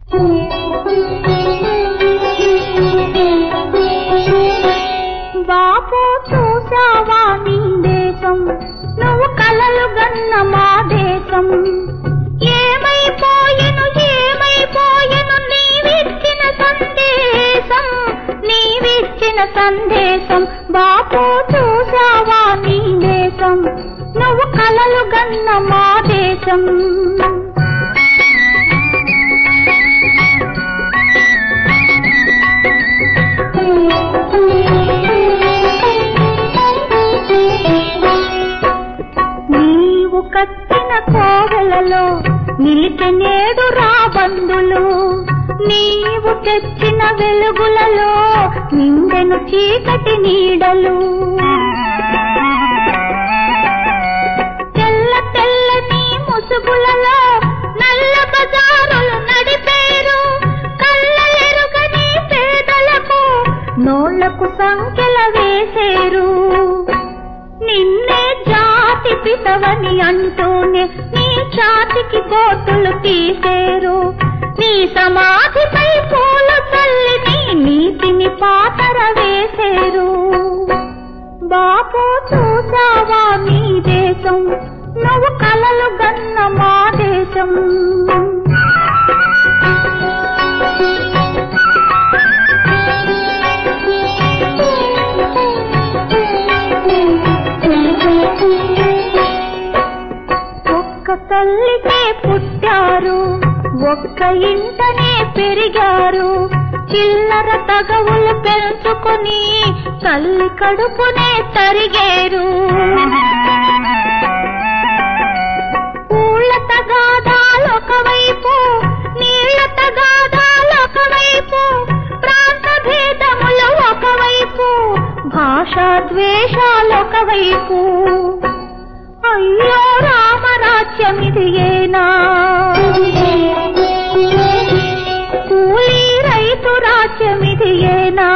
బాపు చూసావా నీ దేశం నువ్వు కలలు గన్న మా దేశం ఏమైపోయెను ఏమైపోయెను నీవిచ్చిన సందేశం నీవిచ్చిన సందేశం బాపు చూసావా నీ దేశం నువ్వు కలలు గన్న మా దేశం నీవు కట్టిన కోవెలలో నిలిచి నేడు రాబందులు నీవు తెచ్చిన వెలుగులలో నిండెను చీకటి నీడలు తెల్ల తెల్లని ముసుగులలో నల్ల బజారులు నడిపేరు కళ్ళెరుగని పేదలకు నోళ్లకు సంఖ్యల వేసేరు నిన్నే జాతి పితవని అంటూనే నీ ఛాతికి కోతులు తీసేరు నీ సమాధిపై పూల చల్లి నీ నీతిని పాతర వేసేరు బాపు చూసావా నీ దేశం నువ్వు కలలు గన్న మా దేశం ఒక్క తల్లికే పుట్టారు ఒక్క ఇంటనే పెరిగారు చిల్లర తగవులు పెంచుకుని తల్లి కడుపునే తరిగేరు ఊళ్ళ తగాదాలు ఒకవైపు నీళ్ళ తగాదాలు ఒకవైపు ప్రాంత భేదములు ఒకవైపు భాషా ద్వేషాలు ఒకవైపు అయ్యో రామరాజ్యమిది ఏనా కూలీ రైతు రాజ్యమిది ఏనా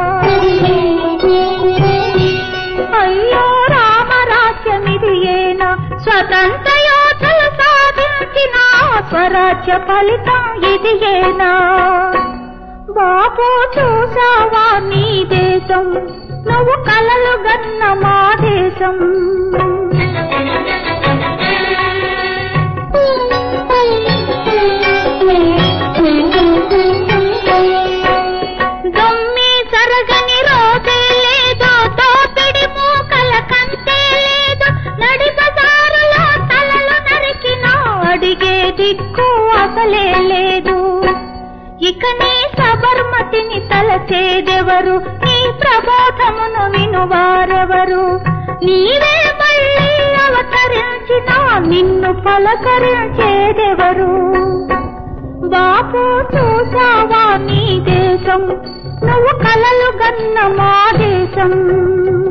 అయ్యో రామరాజ్యమిది ఏనా స్వతంత్ర యోధులు సాధించిన స్వరాజ్య ఫలితం ఇది ఏనా బాబు చూసావా నీ దేశం నువ్వు కలలు గన్న మా దేశం దొమ్మి జరగని రోజే లేదు దోపిడి మూకల కంటే లేదు నడి బజారులో తలలు నరికిన అడిగే దిక్కు అసలే లేదు ఇక నీ సబర్మతిని తలచేదెవరు నీ ప్రబోధమును వినువారెవరు నీవే మళ్ళీ అవతరించిన నిన్ను పలకరించేదెవరు బాపు చూసావా నీ దేశం నువ్వు కలలు గన్న మా దేశం